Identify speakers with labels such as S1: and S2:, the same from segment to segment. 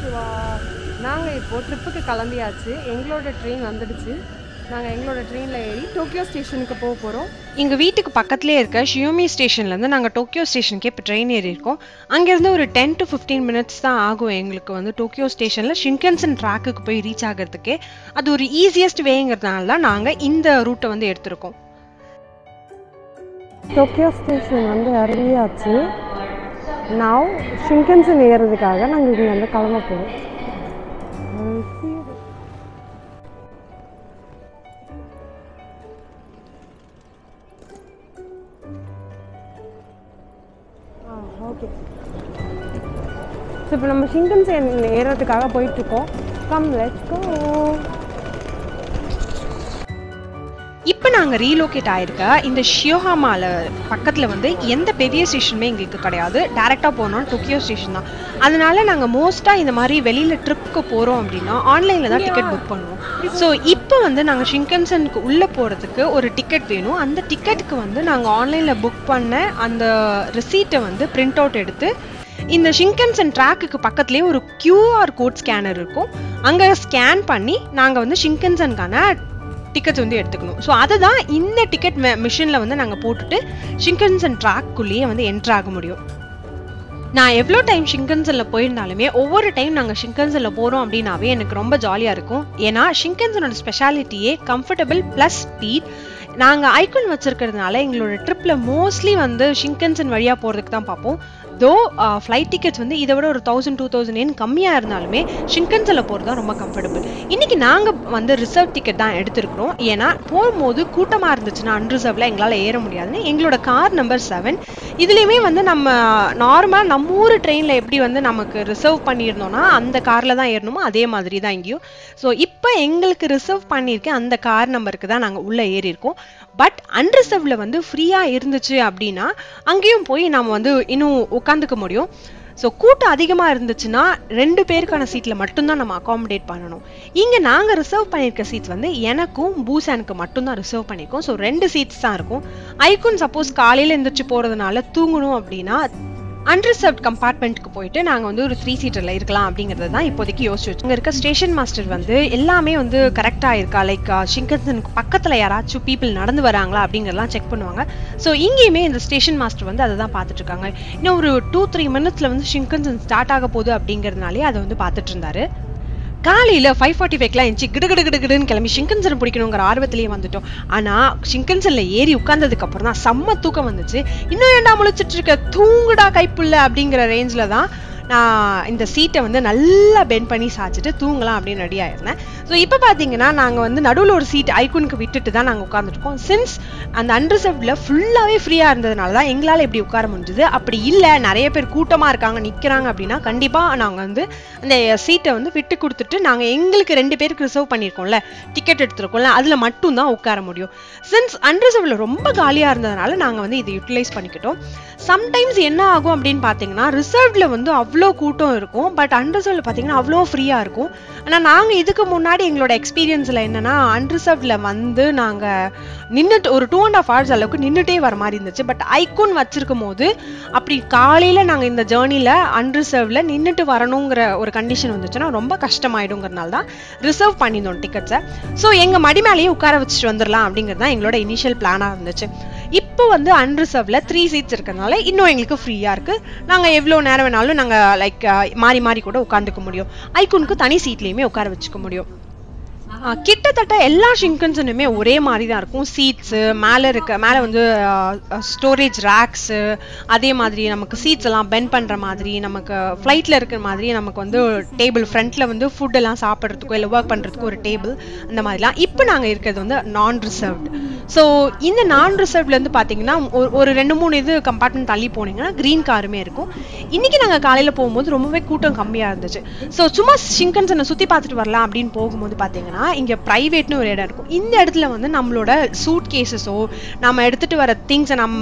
S1: நாங்கள் இப்போது ட்ரிப்புக்கு கிளம்பியாச்சு எங்களோட ட்ரெயின் வந்துடுச்சு நாங்கள் எங்களோட ட்ரெயினில் ஏறி டோக்கியோ ஸ்டேஷனுக்கு போக போகிறோம்
S2: எங்கள் வீட்டுக்கு பக்கத்துலேயே இருக்க ஷியோமி ஸ்டேஷன்லேருந்து நாங்கள் டோக்கியோ ஸ்டேஷனுக்கே இப்போ ட்ரெயின் ஏறி இருக்கோம் அங்கேருந்து ஒரு டென் டு ஃபிஃப்டீன் மினிட்ஸ் தான் ஆகும் எங்களுக்கு வந்து டோக்கியோ ஸ்டேஷனில் ஷின்கன்சன் ட்ராக்குக்கு போய் ரீச் ஆகிறதுக்கே அது ஒரு ஈஸியஸ்ட் வேங்கிறதுனால தான் நாங்கள் இந்த ரூட்டை வந்து எடுத்திருக்கோம்
S1: டோக்கியோ ஸ்டேஷன் வந்து இறங்கியாச்சு நான் ஷிங்கன்சன் ஏறுறதுக்காக நாங்கள் இங்கேருந்து கிளம்ப போகிறோம் ஓகே ஸோ இப்போ நம்ம ஷிங்கன்சன் ஏறுறதுக்காக போயிட்டுருக்கோம் கம் லெட்ஸ் கோ
S2: இப்போ நாங்கள் ரீலோகேட் ஆயிருக்க இந்த ஷியோஹாமால பக்கத்தில் வந்து எந்த பெரிய ஸ்டேஷனுமே எங்களுக்கு கிடையாது டேரெக்டாக போனோம் டோக்கியோ ஸ்டேஷன் தான் அதனால நாங்கள் மோஸ்ட்டாக இந்த மாதிரி வெளியில் ட்ரிப்புக்கு போகிறோம் அப்படின்னா ஆன்லைனில் தான் டிக்கெட் புக் பண்ணுவோம் ஸோ இப்போ வந்து நாங்கள் ஷிங்கன்சனுக்கு உள்ளே போகிறதுக்கு ஒரு டிக்கெட் வேணும் அந்த டிக்கெட்டுக்கு வந்து நாங்கள் ஆன்லைனில் புக் பண்ண அந்த ரிசீட்டை வந்து பிரிண்ட் அவுட் எடுத்து இந்த ஷிங்கன்சன் ட்ராக்குக்கு பக்கத்துலேயே ஒரு கியூஆர் கோட் ஸ்கேனர் இருக்கும் அங்கே ஸ்கேன் பண்ணி நாங்கள் வந்து ஷிங்கன்சனுக்கான டிக்கெட்ஸ் வந்து எடுத்துக்கணும் ஸோ அதை தான் இந்த டிக்கெட் மிஷினில் வந்து நாங்கள் போட்டுட்டு ஷிங்கன்சன் ட்ராக்குள்ளேயே வந்து என்ட்ரு ஆக முடியும் நான் எவ்வளோ டைம் ஷிங்கன்சனில் போயிருந்தாலுமே ஒவ்வொரு டைம் நாங்கள் ஷிங்கன்சனில் போகிறோம் அப்படின்னாவே எனக்கு ரொம்ப ஜாலியாக இருக்கும் ஏன்னா ஷிங்கன்சனோட ஸ்பெஷாலிட்டியே கம்ஃபர்டபுள் ப்ளஸ் ஸ்பீட் நாங்கள் ஐக்கன் வச்சிருக்கிறதுனால எங்களோட ட்ரிப்பில் மோஸ்ட்லி வந்து ஷிங்கன்சன் வழியாக போகிறதுக்கு தான் பார்ப்போம் தோ ஃப்ளைட் டிக்கெட்ஸ் வந்து இதை விட ஒரு தௌசண்ட் டூ தௌசண்ட் ஏன் கம்மியாக இருந்தாலுமே ஷிங்கன்சனில் போகிறது தான் ரொம்ப கம்ஃபர்டபுள் இன்றைக்கி நாங்கள் வந்து ரிசர்வ் டிக்கெட் தான் எடுத்திருக்கிறோம் ஏன்னா போகும்போது கூட்டமாக இருந்துச்சுன்னா அன்ரிசர்வில் எங்களால் ஏற முடியாதுன்னு எங்களோட கார் நம்பர் செவன் இதுலேயுமே வந்து நம்ம நார்மலாக நம்ம ஊர் ட்ரெயினில் எப்படி வந்து நமக்கு ரிசர்வ் பண்ணியிருந்தோம்னா அந்த காரில் தான் ஏறணுமோ அதே மாதிரி தான் இங்கேயும் ஸோ இப்போ எங்களுக்கு ரிசர்வ் பண்ணியிருக்கேன் அந்த கார் நம்பருக்கு தான் நாங்கள் உள்ளே ஏறி இருக்கோம் பட் அன்ரிசர்வ்ல வந்து ஃப்ரீயாக இருந்துச்சு அப்படின்னா அங்கேயும் போய் நம்ம வந்து இன்னும் உட்காந்துக்க முடியும் ஸோ கூட்டம் அதிகமாக இருந்துச்சுன்னா ரெண்டு பேருக்கான சீட்டில் மட்டும்தான் நம்ம அகாமடேட் பண்ணணும் இங்கே நாங்கள் ரிசர்வ் பண்ணியிருக்க சீட்ஸ் வந்து எனக்கும் பூசானுக்கு மட்டும்தான் ரிசர்வ் பண்ணியிருக்கோம் ஸோ ரெண்டு சீட்ஸ் தான் இருக்கும் ஐக்குன் சப்போஸ் காலையில் எழுந்திரிச்சு போகிறதுனால தூங்கணும் அப்படின்னா அன்ரிசர்வ்ட் கம்பார்ட்மெண்ட்டுக்கு போயிட்டு நாங்கள் வந்து ஒரு த்ரீ சீட்டரில் இருக்கலாம் அப்படிங்கிறது தான் இப்போதைக்கு யோசிச்சு வச்சு இங்கே இருக்க ஸ்டேஷன் மாஸ்டர் வந்து எல்லாமே வந்து கரெக்டாக இருக்கா லைக் ஷிங்கன்சனுக்கு பக்கத்தில் யாராச்சும் பீப்புள் நடந்து வராங்களா அப்படிங்கிறதெல்லாம் செக் பண்ணுவாங்க ஸோ இங்கேயுமே இந்த ஸ்டேஷன் மாஸ்டர் வந்து அதை தான் பார்த்துட்டு இருக்காங்க இன்னும் ஒரு டூ த்ரீ மினிட்ஸில் வந்து ஷிங்கன்சன் ஸ்டார்ட் ஆக போகுது அப்படிங்கிறதுனாலே அதை வந்து பார்த்துட்டு இருந்தாரு காலையில் ஃபைவ் ஃபார்ட்டி ஃபைவ்லாம் இருந்துச்சு கிடு கிடு கிடு கிடுன்னு கிளம்பி ஷிங்கன்சன் பிடிக்கணுங்கிற ஆர்வத்திலேயே வந்துட்டோம் ஆனால் ஷிங்கன்சனில் ஏறி உட்கார்ந்ததுக்கு அப்புறம் தான் செம்ம தூக்கம் வந்துச்சு இன்னும் ஏண்டா முழிச்சிட்டு இருக்க தூங்குடா கைப்புள்ள அப்படிங்கிற ரேஞ்சில் தான் நான் இந்த சீட்டை வந்து நல்லா பெண்ட் பண்ணி சாய்ச்சிட்டு தூங்கலாம் அப்படின்னு ரெடி ஆயிருந்தேன் ஸோ இப்போ பார்த்தீங்கன்னா நாங்கள் வந்து நடுவில் ஒரு சீட் ஐக்குனுக்கு விட்டுட்டு தான் நாங்கள் உட்காந்துருக்கோம் சின்ஸ் அந்த அன்ரிசர்வ்டில் ஃபுல்லாகவே ஃப்ரீயாக இருந்ததுனால தான் எங்களால் இப்படி உட்கார முடிஞ்சுது அப்படி இல்லை நிறைய பேர் கூட்டமாக இருக்காங்க நிற்கிறாங்க அப்படின்னா கண்டிப்பாக நாங்கள் வந்து அந்த சீட்டை வந்து விட்டு கொடுத்துட்டு நாங்கள் எங்களுக்கு ரெண்டு பேருக்கு ரிசர்வ் பண்ணியிருக்கோம்ல டிக்கெட் எடுத்துருக்கோம்ல அதில் மட்டும்தான் உட்கார முடியும் சின்ஸ் அன்ரிசர்வ்டில் ரொம்ப காலியாக இருந்ததுனால நாங்கள் வந்து இதை யூட்டிலைஸ் பண்ணிக்கிட்டோம் சம்டைம்ஸ் என்ன ஆகும் அப்படின்னு பார்த்தீங்கன்னா ரிசர்வ்டில் வந்து அவ்வளோ கூட்டம் இருக்கும் பட் அன்ரிசர்வ்டில் பார்த்தீங்கன்னா அவ்வளோ ஃப்ரீயாக இருக்கும் ஆனால் நாங்கள் இதுக்கு முன்னாடி எங்களோட எக்ஸ்பீரியன்ஸில் என்னன்னா அன்ரிசர்வ்டில் வந்து நாங்கள் நின்றுட்டு ஒரு டூ அண்ட் ஆஃப் ஹவர்ஸ் அளவுக்கு நின்றுட்டே வர மாதிரி இருந்துச்சு பட் ஐக்கூன் வச்சிருக்கும் போது அப்படி காலையில் நாங்கள் இந்த ஜேர்னியில் அன்ரிசர்வ்ல நின்றுட்டு வரணுங்கிற ஒரு கண்டிஷன் வந்துச்சுன்னா ரொம்ப கஷ்டமாயிடுங்கிறனால தான் ரிசர்வ் பண்ணியிருந்தோம் டிக்கெட்ஸை ஸோ எங்கள் மடி மேலேயே உட்கார வச்சுட்டு வந்துடலாம் அப்படிங்கிறது தான் எங்களோட இனிஷியல் பிளானாக இருந்துச்சு இப்போ வந்து அன்ரிசர்வ்ல த்ரீ சீட்ஸ் இருக்கிறதுனால இன்னும் எங்களுக்கு ஃப்ரீயாக இருக்குது நாங்கள் எவ்வளோ நேரம் வேணாலும் நாங்கள் லைக் மாறி மாறி கூட உட்காந்துக்க முடியும் ஐக்குனுக்கு தனி சீட்லேயுமே உட்கார வச்சுக்க முடியும் ஆஹ் கிட்டத்தட்ட எல்லா ஷிங்கன்ஸனுமே ஒரே மாதிரி தான் இருக்கும் சீட்ஸு மேலே இருக்க மேலே வந்து ஸ்டோரேஜ் ரேக்ஸு அதே மாதிரி நமக்கு சீட்ஸ் எல்லாம் பெண்ட் பண்ணுற மாதிரி நமக்கு ஃப்ளைட்டில் இருக்கிற மாதிரி நமக்கு வந்து டேபிள் ஃப்ரண்ட்டில் வந்து ஃபுட் எல்லாம் சாப்பிட்றதுக்கோ இல்லை ஒர்க் பண்ணுறதுக்கோ ஒரு டேபிள் அந்த மாதிரிலாம் இப்போ நாங்கள் இருக்கிறது வந்து நான் ரிசர்வ்டு ஸோ இந்த நான் ரிசர்வ்லேருந்து பார்த்தீங்கன்னா ஒரு- ஒரு ரெண்டு மூணு இது கம்பார்ட்மெண்ட் தள்ளி போனீங்கன்னா க்ரீன் காருமே இருக்கும் இன்றைக்கி நாங்கள் காலையில் போகும்போது ரொம்பவே கூட்டம் கம்மியாக இருந்துச்சு ஸோ சும்மா ஷிங்கன்சனை சுற்றி பார்த்துட்டு வரலாம் அப்படின்னு போகும்போது பார்த்தீங்கன்னா இங்கே ப்ரைவேட்னு ஒரு இடம் இருக்கும் இந்த இடத்துல வந்து நம்மளோட சூட் கேசஸோ நம்ம எடுத்துகிட்டு வர திங்ஸை நம்ம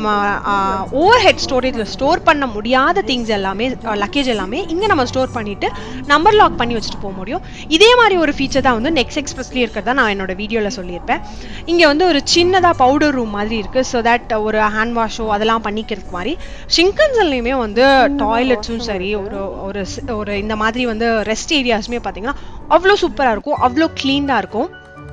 S2: ஓவர் ஹெட் ஸ்டோரேஜில் ஸ்டோர் பண்ண முடியாத திங்ஸ் எல்லாமே லக்கேஜ் எல்லாமே இங்கே நம்ம ஸ்டோர் பண்ணிட்டு நம்பர் லாக் பண்ணி வச்சுட்டு போக முடியும் இதே மாதிரி ஒரு ஃபீச்சர் தான் வந்து நெக்ஸ்ட் எக்ஸ்பிரஸ்லேயே இருக்கிறதா நான் என்னோட வீடியோவில் சொல்லியிருப்பேன் இங்கே வந்து ஒரு சின்ன சின்னதாக பவுடர் ரூம் மாதிரி இருக்கு ஸோ தட் ஒரு ஹேண்ட் வாஷோ அதெல்லாம் பண்ணிக்கிறதுக்கு மாதிரி ஷிங்கன்சன்லையுமே வந்து டாய்லெட்ஸும் சரி ஒரு ஒரு ஸ்- ஒரு இந்த மாதிரி வந்து ரெஸ்ட் ஏரியாஸுமே பார்த்தீங்கன்னா அவ்வளோ சூப்பராக இருக்கும் அவ்வளோ க்ளீனாக இருக்கும்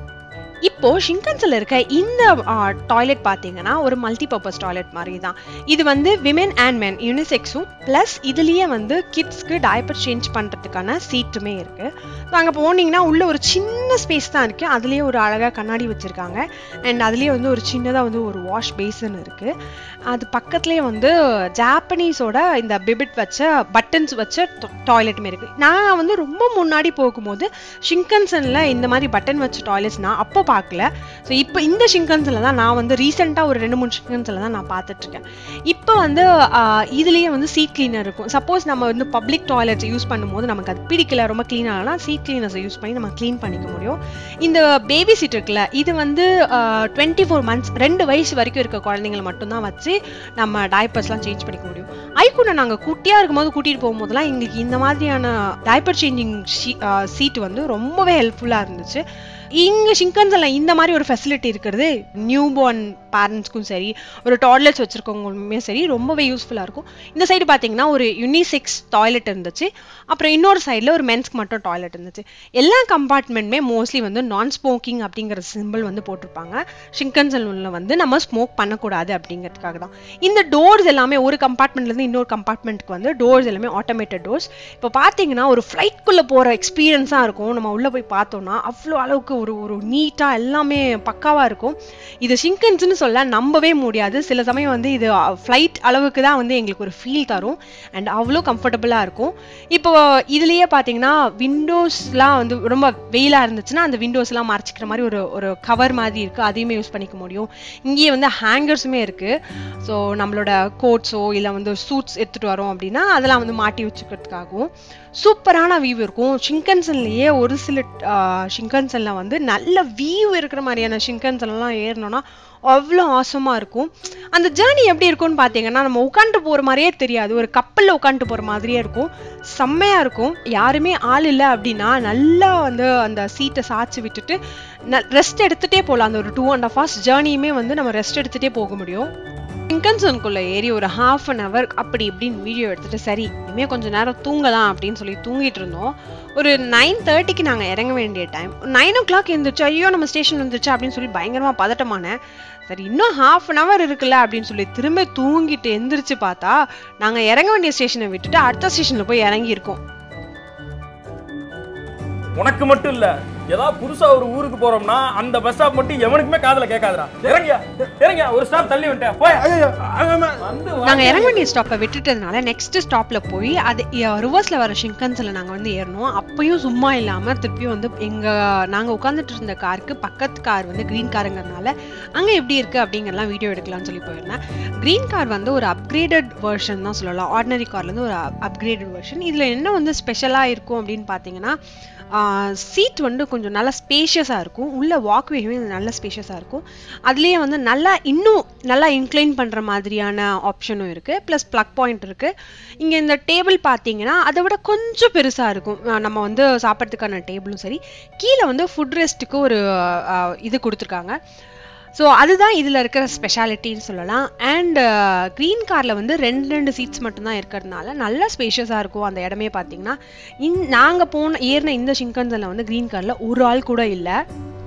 S2: இப்போ ஷிங்கன்ஸ்ல இருக்க இந்த டாய்லெட் பார்த்தீங்கன்னா ஒரு மல்டி பர்பஸ் டாய்லெட் மாதிரி தான் இது வந்து விமென் அண்ட் மென் யூனிசெக்ஸும் ப்ளஸ் இதுலயே வந்து கிட்ஸ்க்கு டயப்பர் சேஞ்ச் பண்றதுக்கான சீட்டுமே இருக்கு ஸோ அங்கே போனீங்கன்னா உள்ள ஒரு சின்ன ஸ்பேஸ் தான் இருக்கு அதுலயே ஒரு அழகா கண்ணாடி வச்சிருக்காங்க அண்ட் அதுலயே வந்து ஒரு சின்னதா வந்து ஒரு வாஷ் பேசன் இருக்கு அது பக்கத்துலயே வந்து ஜாப்பனீஸோட இந்த பிபிட் வச்ச பட்டன்ஸ் வச்ச டாய்லெட்டுமே இருக்கு நான் வந்து ரொம்ப முன்னாடி போகும்போது ஷிங்கன்சன்ல இந்த மாதிரி பட்டன் வச்ச டாய்லெட்ஸ் நான் அப்போ பார்க்கல ஸோ இப்போ இந்த ஷிங்கன்ஸ்ல தான் நான் வந்து ரீசெண்டாக ஒரு ரெண்டு மூணு ஷிங்கன்ஸ்ல தான் நான் பார்த்துட்டு இருக்கேன் இப்போ வந்து ஆஹ், இதுலயே வந்து சீட் கிளீனர் இருக்கும் சப்போஸ் நம்ம வந்து பப்ளிக் டாய்லெட்ஸ் யூஸ் பண்ணும்போது நமக்கு அது பிடிக்கல ரொம்ப க்ளீன் ஆகலாம் சீட் கிளீனர்ஸை யூஸ் பண்ணி நம்ம க்ளீன் பண்ணிக்க முடியும் இந்த பேபி சீட் இருக்குல்ல இது வந்து டுவெண்ட்டி ஃபோர் மந்த்ஸ் ரெண்டு வயசு வரைக்கும் இருக்க குழந்தைங்களை மட்டும்தான் வச்சு நம்ம டயப்பர்ஸ்லாம் சேஞ்ச் பண்ணிக்க முடியும் ஐக்கூனை நாங்கள் குட்டியாக இருக்கும்போது கூட்டிகிட்டு போகும்போதெல்லாம் எங்களுக்கு இந்த மாதிரியான டயப்பர் சேஞ்சிங் சீட் வந்து ரொம்பவே ஹெல்ப்ஃபுல்லாக இருந்துச்சு இங்கே ஷிங்கன்ஸில் இந்த மாதிரி ஒரு ஃபெசிலிட்டி இருக்கிறது நியூ பார்ன் பேரண்ட்ஸ்க்கும் சரி ஒரு டாய்லெட்ஸ் வச்சுருக்கவங்களுமே சரி ரொம்பவே யூஸ்ஃபுல்லாக இருக்கும் இந்த சைடு பார்த்தீங்கன்னா ஒரு யுனிசெக்ஸ் டாய்லெட் இருந்துச்சு அப்புறம் இன்னொரு சைடில் ஒரு மென்ஸ்க்கு மட்டும் டாய்லெட் இருந்துச்சு எல்லா கம்பார்ட்மெண்ட்டுமே மோஸ்ட்லி வந்து நான் ஸ்மோக்கிங் அப்படிங்கிற சிம்பிள் வந்து போட்டிருப்பாங்க ஷிங்கன்சல்ல வந்து நம்ம ஸ்மோக் பண்ணக்கூடாது அப்படிங்கிறதுக்காக தான் இந்த டோர்ஸ் எல்லாமே ஒரு கம்பார்ட்மெண்ட்லேருந்து இன்னொரு கம்பார்ட்மெண்ட்டுக்கு வந்து டோர்ஸ் எல்லாமே ஆட்டோமேட்டட் டோர்ஸ் இப்போ பார்த்தீங்கன்னா ஒரு ஃப்ளைட்குள்ளே போகிற எக்ஸ்பீரியன்ஸாக இருக்கும் நம்ம உள்ளே போய் பார்த்தோம்னா அவ்வளோ அளவுக்கு ஒரு ஒரு நீட்டாக எல்லாமே பக்காவாக இருக்கும் இது ஷிங்கன்ஸ்னு சொல்ல நம்பவே முடியாது சில சமயம் வந்து இது ஃப்ளைட் அளவுக்கு தான் வந்து எங்களுக்கு ஒரு ஃபீல் தரும் அண்ட் அவ்வளோ கம்ஃபர்டபுளாக இருக்கும் இப்போ இதுலயே பார்த்தீங்கன்னா விண்டோஸ்லாம் வந்து ரொம்ப வெயிலாக இருந்துச்சுன்னா அந்த விண்டோஸ்லாம் மறைச்சிக்கிற மாதிரி ஒரு ஒரு கவர் மாதிரி இருக்குது அதையுமே யூஸ் பண்ணிக்க முடியும் இங்கேயே வந்து ஹேங்கர்ஸுமே இருக்குது ஸோ நம்மளோட கோட்ஸோ இல்லை வந்து சூட்ஸ் எடுத்துகிட்டு வரோம் அப்படின்னா அதெல்லாம் வந்து மாட்டி வச்சுக்கிறதுக்காகவும் சூப்பரான வியூ இருக்கும் ஷிங்கன்சன்லேயே ஒரு சில ஷிங்கன்சனில் வந்து நல்ல வியூ இருக்கிற மாதிரியான ஷிங்கன்சன்லாம் ஏறினோன்னா அவ்வளோ ஆசமாக இருக்கும் அந்த ஜேர்னி எப்படி இருக்கும்னு பார்த்தீங்கன்னா நம்ம உட்காந்துட்டு போகிற மாதிரியே தெரியாது ஒரு கப்பலில் உட்காந்துட்டு போகிற மாதிரியே இருக்கும் செம்மையாக இருக்கும் யாருமே ஆள் இல்லை அப்படின்னா நல்லா வந்து அந்த சீட்டை சாய்ச்சி விட்டுட்டு ரெஸ்ட் எடுத்துகிட்டே போகலாம் அந்த ஒரு டூ அண்ட் ஹாஃப் ஹவர்ஸ் ஜேர்னியுமே வந்து நம்ம ரெஸ்ட் எடுத்துகிட்டே போக முடியும் ஷிங்கன்சனுக்குள்ள ஏறி ஒரு ஹாஃப் அன் ஹவர் அப்படி இப்படின்னு வீடியோ எடுத்துட்டு சரி இனிமே கொஞ்ச நேரம் தூங்கலாம் அப்படின்னு சொல்லி தூங்கிட்டு இருந்தோம் ஒரு நைன் தேர்ட்டிக்கு நாங்கள் இறங்க வேண்டிய டைம் நைன் ஓ கிளாக் இருந்துச்சு ஐயோ நம்ம ஸ்டேஷன் வந்துச்சு அப்படின்னு சொல்லி பயங்கரமா பதட்டமானேன் சரி இன்னும் ஹாஃப் அன் ஹவர் இருக்குல்ல அப்படின்னு சொல்லி திரும்ப தூங்கிட்டு எந்திரிச்சு பார்த்தா நாங்கள் இறங்க வேண்டிய ஸ்டேஷனை விட்டுட்டு அடுத்த ஸ்டேஷனில் போய் இறங்கியிருக்கோம்
S3: உனக்கு மட்டும் இல்ல ஏதாவது புதுசா ஒரு ஊருக்கு போறோம்னா அந்த பஸ் ஸ்டாப் மட்டும் எவனுக்குமே காதுல கேட்காதுடா இறங்கியா இறங்கியா ஒரு ஸ்டாப் தள்ளி விட்டேன் போய் வந்து வா.
S2: நாங்க இறங்க வேண்டிய ஸ்டாப்பை விட்டுட்டதுனால நெக்ஸ்ட் ஸ்டாப்ல போய் அது ரிவர்ஸ்ல வர ஷிங்கன்ஸ்ல நாங்க வந்து ஏறணும் அப்பயும் சும்மா இல்லாம திருப்பியும் வந்து எங்க நாங்க உட்காந்துட்டு இருந்த காருக்கு பக்கத்து கார் வந்து கிரீன் காருங்கிறதுனால அங்க எப்படி இருக்கு அப்படிங்கறலாம் வீடியோ எடுக்கலாம்னு சொல்லி போயிருந்தேன் கிரீன் கார் வந்து ஒரு அப்கிரேடட் வெர்ஷன் தான் சொல்லலாம் ஆர்டினரி கார்ல இருந்து ஒரு அப்கிரேடட் வெர்ஷன் இதுல என்ன வந்து ஸ்பெஷலா இருக்கும் அப்படின்னு பாத்தீங்கன்னா சீட் வந்து கொஞ்சம் நல்லா ஸ்பேஷியஸாக இருக்கும் உள்ள வாக்வேயுமே நல்ல ஸ்பேஷியஸாக இருக்கும் அதுலேயே வந்து நல்லா இன்னும் நல்லா இன்க்ளைன் பண்ணுற மாதிரியான ஆப்ஷனும் இருக்குது ப்ளஸ் ப்ளக் பாயிண்ட் இருக்குது இங்கே இந்த டேபிள் பார்த்தீங்கன்னா அதை விட கொஞ்சம் பெருசாக இருக்கும் அஹ் நம்ம வந்து சாப்பிட்றதுக்கான டேபிளும் சரி கீழே வந்து ஃபுட் ரெஸ்ட்டுக்கு ஒரு அஹ், இது கொடுத்துருக்காங்க ஸோ அதுதான் இதில் இருக்கிற ஸ்பெஷாலிட்டின்னு சொல்லலாம் அண்ட் க்ரீன் காரில் வந்து ரெண்டு ரெண்டு சீட்ஸ் மட்டும்தான் இருக்கிறதுனால நல்ல ஸ்பேஷியஸாக இருக்கும் அந்த இடமே பார்த்தீங்கன்னா இன் நாங்கள் போன ஏறின இந்த ஷிங்கன்சனில் வந்து க்ரீன் காரில் ஒரு ஆள் கூட இல்லை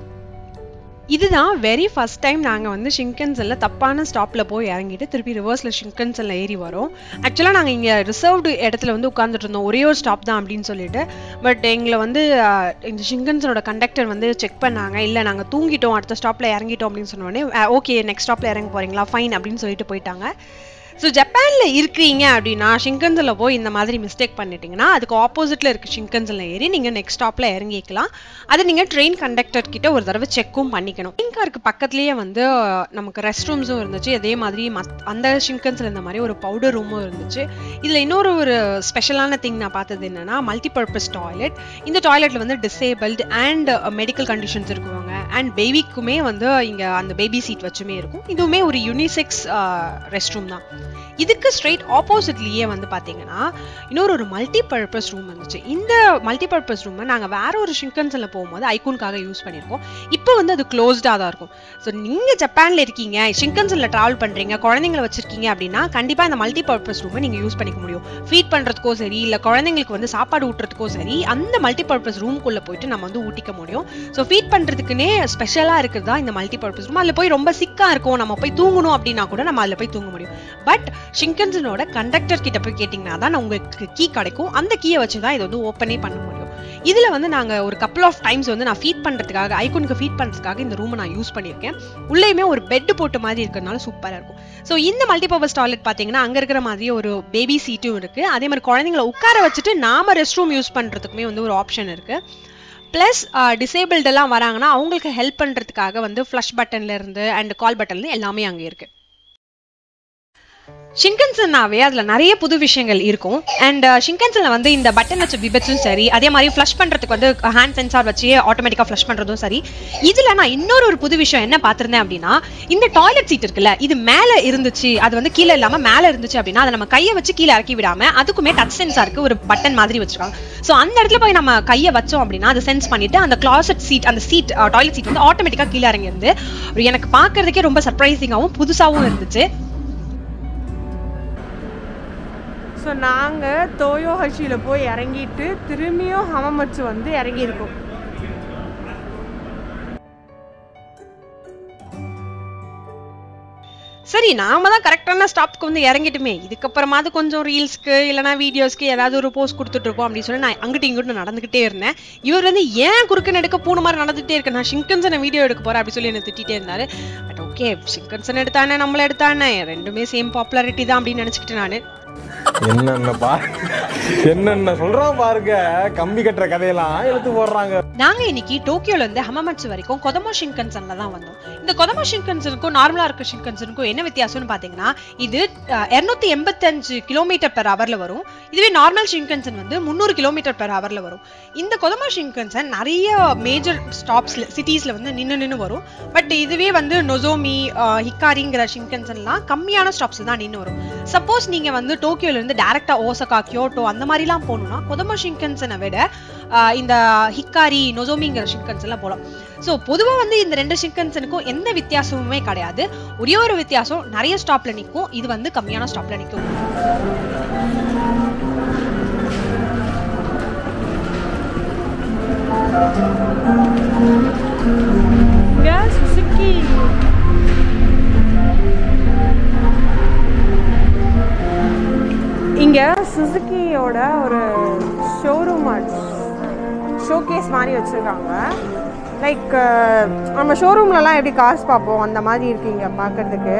S2: இதுதான் வெரி ஃபர்ஸ்ட் டைம் நாங்கள் வந்து ஷிங்கன்சனில் தப்பான ஸ்டாப்பில் போய் இறங்கிட்டு திருப்பி ரிவர்ஸில் ஷிங்கன்சனில் ஏறி வரோம் ஆக்சுவலாக நாங்கள் இங்கே ரிசர்வ்டு இடத்துல வந்து உட்காந்துட்டு இருந்தோம் ஒரே ஒரு ஸ்டாப் தான் அப்படின்னு சொல்லிட்டு பட் எங்களை வந்து அஹ், இந்த ஷிங்கன்சனோட கண்டக்டர் வந்து செக் பண்ணாங்க இல்லை நாங்கள் தூங்கிட்டோம் அடுத்த ஸ்டாப்பில் இறங்கிட்டோம் அப்படின்னு சொன்ன உடனே ஓகே நெக்ஸ்ட் ஸ்டாப்பில் இறங்க போகிறீங்களா ஃபைன் அப்படின்னு சொல்லிட்டு போயிட்டாங்க ஸோ ஜப்பானில் இருக்கிறீங்க அப்படின்னா ஷிங்கன்ஸில் போய் இந்த மாதிரி மிஸ்டேக் பண்ணிட்டீங்கன்னா அதுக்கு ஆப்போசிட்டில் இருக்க ஷிங்கன்ஸில் ஏறி நீங்கள் நெக்ஸ்ட் ஸ்டாப்பில் இறங்கிக்கலாம் அதை நீங்கள் ட்ரெயின் கண்டக்டர் கிட்ட ஒரு தடவை செக்கும் பண்ணிக்கணும் ட்ரெயின் காருக்கு பக்கத்துலேயே வந்து நமக்கு ரெஸ்ட் ரூம்ஸும் இருந்துச்சு அதே மாதிரி மத் அந்த ஷிங்கன்ஸில் இந்த மாதிரி ஒரு பவுடர் ரூமும் இருந்துச்சு இதில் இன்னொரு ஒரு ஸ்பெஷலான திங் நான் பார்த்தது என்னன்னா மல்டிபர்பஸ் டாய்லெட் இந்த டாய்லெட்டில் வந்து டிசேபிள்டு அண்ட் மெடிக்கல் கண்டிஷன்ஸ் இருக்குவாங்க அண்ட் பேபிக்குமே வந்து இங்கே அந்த பேபி சீட் வச்சுமே இருக்கும் இதுவுமே ஒரு யூனிசெக்ஸ் ரெஸ்ட் ரூம் தான் இதுக்கு ஸ்ட்ரெயிட் ஆப்போசிட்லயே வந்து பாத்தீங்கன்னா இன்னொரு ஒரு மல்டி பர்பஸ் ரூம் இருந்துச்சு இந்த மல்டி பர்பஸ் ரூமை நாங்கள் வேற ஒரு ஷிங்கன்ஸில் போகும்போது ஐகோனுக்காக யூஸ் பண்ணியிருக்கோம் இப்போ வந்து அது க்ளோஸ்டாக தான் இருக்கும் ஸோ நீங்க ஜப்பான்ல இருக்கீங்க ஷிங்கன்சன்ல டிராவல் பண்றீங்க குழந்தைங்களை வச்சிருக்கீங்க அப்படின்னா கண்டிப்பா இந்த மல்டி பர்பஸ் ரூமை நீங்க யூஸ் பண்ணிக்க முடியும் ஃபீட் பண்றதுக்கோ சரி இல்ல குழந்தைங்களுக்கு வந்து சாப்பாடு ஊட்டுறதுக்கோ சரி அந்த மல்டி பர்பஸ் ரூம்குள்ள போயிட்டு நம்ம வந்து ஊட்டிக்க முடியும் ஸோ ஃபீட் பண்றதுக்குன்னே ஸ்பெஷலா இருக்கிறதா இந்த மல்டி பர்பஸ் ரூம் அதுல போய் ரொம்ப சிக்கா இருக்கும் நம்ம போய் தூங்கணும் அப்படின்னா கூட நம்ம அதுல போய் தூங்க முடியும் பட் ஷிங்கன்சனோட கண்டக்டர் கிட்ட போய் கேட்டிங்கன்னா தான் உங்களுக்கு கீ கிடைக்கும் அந்த கீயை வச்சு தான் இதை வந்து ஓப்பனே பண்ண முடியும் இதுல வந்து நாங்க ஒரு கப்பல் ஆஃப் டைம்ஸ் வந்து நான் ஃபீட் பண்றதுக்காக ஐகோனுக்கு ஃபீட் பண்றதுக்காக இந்த ரூமை நான் யூஸ் பண்ணியிருக்கேன் உள்ளேயுமே ஒரு பெட் போட்ட மாதிரி இருக்கிறதுனால சூப்பரா இருக்கும் ஸோ இந்த மல்டிபர்பஸ் டாய்லெட் பாத்தீங்கன்னா அங்க இருக்கிற மாதிரியே ஒரு பேபி சீட்டும் இருக்கு அதே மாதிரி குழந்தைங்களை உட்கார வச்சுட்டு நாம ரெஸ்ட் ரூம் யூஸ் பண்றதுக்குமே வந்து ஒரு ஆப்ஷன் இருக்கு ப்ளஸ் டிசேபிள்டு எல்லாம் வராங்கன்னா அவங்களுக்கு ஹெல்ப் பண்றதுக்காக வந்து ஃப்ளஷ் பட்டன்ல இருந்து அண்ட் கால் பட்டன்ல எல்லாமே அங்க இருக்கு ஷிங்கன்சன்னாவே அதுல நிறைய புது விஷயங்கள் இருக்கும் அண்ட் ஷிங்கன்சன்ல வந்து இந்த பட்டன் வச்ச விபத்தும் சரி அதே மாதிரி ஃப்ளஷ் பண்றதுக்கு வந்து ஹேண்ட் சென்சார் வச்சு ஆட்டோமேட்டிக்கா ஃப்ளஷ் பண்றதும் சரி இதுல நான் இன்னொரு ஒரு புது விஷயம் என்ன பார்த்திருந்தேன் அப்படின்னா இந்த டாய்லெட் சீட் இருக்குல்ல இது மேல இருந்துச்சு அது வந்து கீழே இல்லாம மேல இருந்துச்சு அப்படின்னா அதை நம்ம கையை வச்சு கீழே இறக்கி விடாம அதுக்குமே டச் சென்சாருக்கு ஒரு பட்டன் மாதிரி வச்சிருக்காங்க ஸோ அந்த இடத்துல போய் நம்ம கையை வச்சோம் அப்படின்னா அதை சென்ஸ் பண்ணிட்டு அந்த கிளாசட் சீட் அந்த சீட் டாய்லெட் சீட் வந்து ஆட்டோமேட்டிக்கா கீழே இறங்கி இருந்து எனக்கு பார்க்கறதுக்கே ரொம்ப சர்ப்ரைசிங்காகவும் புதுசாகவும் இருந்துச்சு
S1: ஸோ நாங்கள் தோயோ ஹஷியில் போய் இறங்கிட்டு திரும்பியும் ஹமமச்சு வந்து இறங்கியிருக்கோம்
S2: சரி நாம தான் கரெக்டான ஸ்டாப்க்கு வந்து இறங்கிட்டுமே இதுக்கப்புறமாவது கொஞ்சம் ரீல்ஸ்க்கு இல்லைனா வீடியோஸ்க்கு ஏதாவது ஒரு போஸ்ட் கொடுத்துட்டு இருக்கோம் அப்படின்னு சொல்லி நான் அங்கிட்டு இங்கிட்டு நடந்துகிட்டே இருந்தேன் இவர் வந்து ஏன் குறுக்க நடுக்க பூனை மாதிரி நடந்துட்டே இருக்கு நான் ஷிங்கன்சனை வீடியோ எடுக்க போறேன் அப்படி சொல்லி என்ன திட்டிட்டே இருந்தாரு பட் ஓகே ஷிங்கன்சன் எடுத்தானே நம்மள எடுத்தானே ரெண்டுமே சேம் பாப்புலாரிட்டி தான் அப்படின்னு நினைச்சிக்கிட்டு நான்
S4: என்னென்ன பா என்னென்ன சொல்றான் பாருங்க கம்பி கட்டுற கதையெல்லாம் எடுத்து போடுறாங்க
S2: நாங்க இன்னைக்கு டோக்கியோல இருந்து ஹமமட்சு வரைக்கும் கொதமோ ஷின்கன்சன்ல தான் வந்தோம் இந்த கொதமோ ஷின்கன்சனுக்கும் நார்மலா இருக்க ஷின்கன்சனுக்கும் என்ன வித்தியாசம்னு பாத்தீங்கன்னா இது இருநூத்தி எண்பத்தஞ்சு கிலோமீட்டர் பெர் ஹவர்ல வரும் இதுவே நார்மல் ஷின்கன்சன் வந்து முந்நூறு கிலோமீட்டர் பெர் ஹவர்ல வரும் இந்த கொதமோ ஷின்கன்சன் நிறைய மேஜர் ஸ்டாப்ஸ்ல சிட்டிஸ்ல வந்து நின்னு நின்னு வரும் பட் இதுவே வந்து நொசோமி ஹிக்காரிங்கிற ஷின்கன்சன்லாம் கம்மியான ஸ்டாப்ஸ் தான் நின்னு வரும் சப்போஸ் நீங்க வந்து டோக்கியோல இருந்து டைரக்டா ஓசகா கியோட்டோ அந்த மாதிரிலாம் போகணும்னா கொதமோ ஷின்கன்சனை விட ஆஹ் இந்த ஹிக்காரி நொசோமிங்கிற ஷின்கன்ஸ் எல்லாம் போகலாம் ஸோ பொதுவாக வந்து இந்த ரெண்டு ஷின்கன்சனுக்கும் எந்த வித்தியாசமுமே கிடையாது ஒரே ஒரு வித்தியாசம் நிறைய ஸ்டாப்ல நிற்கும் இது வந்து கம்மியான ஸ்டாப்ல நிற்கும்
S1: இங்கே சுசுக்கி இங்கே சுசுக்கியோட ஒரு ஷோரூம் ஷோகேஸ் மாதிரி வச்சுருக்காங்க லைக் நம்ம ஷோரூம்லலாம் எப்படி கார்ஸ் பார்ப்போம் அந்த மாதிரி இருக்கு இங்கே பார்க்கறதுக்கு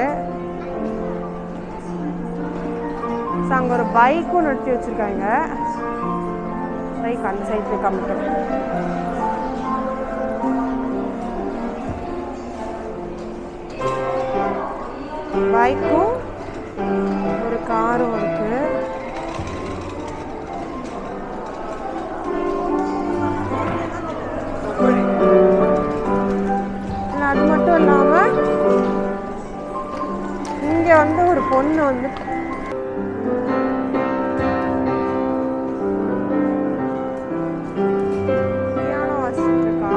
S1: ஸோ அங்கே ஒரு பைக்கும் நிறுத்தி வச்சுருக்காங்க பைக் அந்த சைட்ல காமிக்கிறேன் பைக்கும் ஒரு காரும் இருக்கு இல்ல, அது மட்டும் இல்லாம இங்க வந்து ஒரு பொண்ணு வந்து பியானோ வாசிச்சுட்டு இருக்கா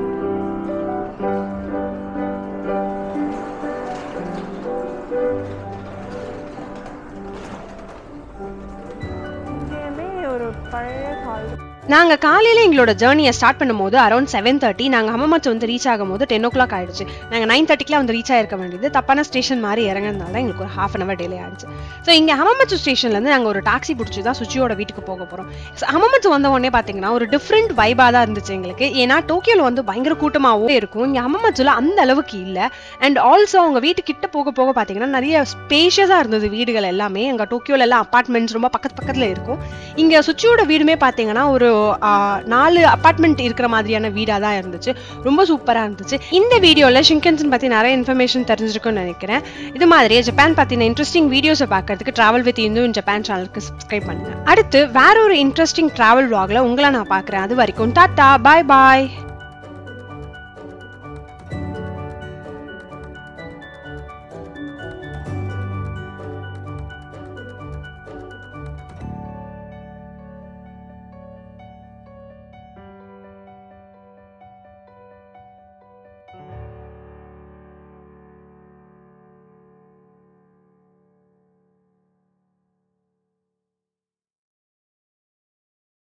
S1: இங்கேயுமே ஒரு பழைய கால்
S2: நாங்க காலையில எங்களோட ஜேர்னியை ஸ்டார்ட் பண்ணும்போது அரௌண்ட் செவன் தேர்ட்டி நாங்க ஹமமச் வந்து ரீச் ஆகும்போது டென் ஓ கிளாக் ஆயிடுச்சு நாங்க நைன் தேர்ட்டிக்குலாம் வந்து ரீச் ஆயிருக்க வேண்டியது தப்பான ஸ்டேஷன் மாதிரி இறங்குறதுனால எங்களுக்கு ஒரு ஹாஃப் அன் அவர் டிலே ஆயிடுச்சு ஸோ இங்க ஹமமச்சு ஸ்டேஷன்ல இருந்து நாங்க ஒரு டாக்ஸி பிடிச்சி தான் சுச்சியோட வீட்டுக்கு போக போறோம் So, ஹமமச்சு வந்த உடனே பாத்தீங்கன்னா ஒரு டிஃப்ரெண்ட் வைபா தான் இருந்துச்சு எங்களுக்கு ஏன்னா டோக்கியோல வந்து பயங்கர கூட்டமாகவும் இருக்கும் இங்க ஹமமச்சுல அந்த அளவுக்கு இல்ல அண்ட் ஆல்சோ அவங்க வீட்டு கிட்ட போக போக பாத்தீங்கன்னா நிறைய ஸ்பேஷியஸா இருந்தது வீடுகள் எல்லாமே அங்க டோக்கியோல எல்லாம் அப்பார்ட்மெண்ட்ஸ் ரொம்ப பக்கத்து பக்கத்துல இருக்கும் இங்க சுச்சியோட வீடுமே பாத்தீங்கன்னா ஒரு ஆ, நாலு அப்பார்ட்மெண்ட் இருக்கிற மாதிரியான வீடா தான் இருந்துச்சு ரொம்ப சூப்பரா இருந்துச்சு இந்த வீடியோல ஷிங்கன்சன் பத்தி நிறைய இன்ஃபர்மேஷன் தெரிஞ்சிருக்கும்னு நினைக்கிறேன் இது மாதிரி ஜப்பான் பத்தின இன்ட்ரெஸ்டிங் வீடியோஸை பார்க்கறதுக்கு டிராவல் வித் இந்து ஜப்பான் சேனலுக்கு சப்ஸ்கிரைப் பண்ணுங்க அடுத்து வேற ஒரு இன்ட்ரெஸ்டிங் டிராவல் vlogல உங்களை நான் பார்க்கறேன் அது வரைக்கும் டாட்டா பாய் பாய்